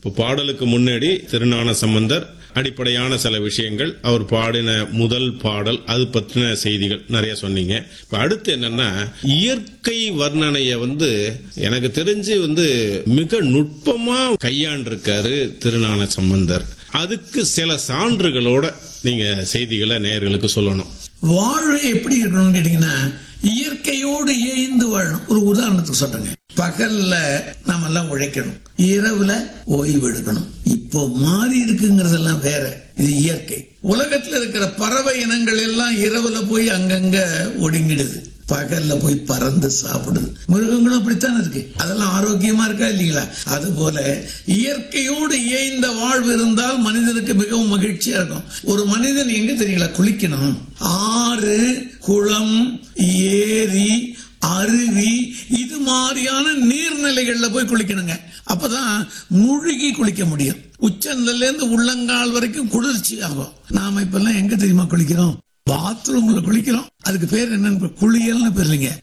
இப்போ பாடலுக்கு முன்னாடி திருஞான சம்பந்தர் அடிப்படையான சில விஷயங்கள் அவர் பாடின முதல் பாடல் அது பற்றின செய்திகள் நிறைய சொன்னீங்க இப்ப அடுத்து என்னன்னா இயற்கை வர்ணனைய வந்து எனக்கு தெரிஞ்சு வந்து மிக நுட்பமா கையாண்டிருக்காரு திருஞான சம்பந்தர் அதுக்கு சில சான்றுகளோட நீங்க செய்திகளை நேயர்களுக்கு சொல்லணும் வாழ்வு எப்படி இருக்கணும்னு கேட்டீங்கன்னா இயற்கையோடு ஏய்ந்து வாழணும் ஒரு உதாரணத்துக்கு சொல்றேங்க பகல்ல நாம எல்லாம் உழைக்கணும் இரவுல ஓய்வு எடுக்கணும் இப்போ மாறி இருக்குங்கிறதெல்லாம் வேற இது இயற்கை உலகத்துல இருக்கிற பறவை இனங்கள் எல்லாம் இரவுல போய் அங்கங்க ஒடுங்கிடுது பகல்ல போய் பறந்து சாப்பிடுது மிருகங்களும் அப்படித்தான் இருக்கு அதெல்லாம் ஆரோக்கியமா இருக்கா இல்லைங்களா அது போல இயற்கையோடு இயைந்த வாழ்வு இருந்தால் மனிதனுக்கு மிகவும் மகிழ்ச்சியா இருக்கும் ஒரு மனிதன் எங்க தெரியல குளிக்கணும் ஆறு குளம் ஏரி அருவி இது மாதிரியான நீர்நிலைகள்ல போய் குளிக்கணுங்க அப்பதான் முழுகி குளிக்க முடியும் உச்சந்தல்ல இருந்து உள்ளங்கால் வரைக்கும் குளிர்ச்சி ஆகும் நாம இப்பெல்லாம் எங்க தெரியுமா குளிக்கிறோம் பாத்ரூம்ல குளிக்கிறோம் அதுக்கு பேர் என்னன்னு குளியல்னு பேர் இல்லைங்க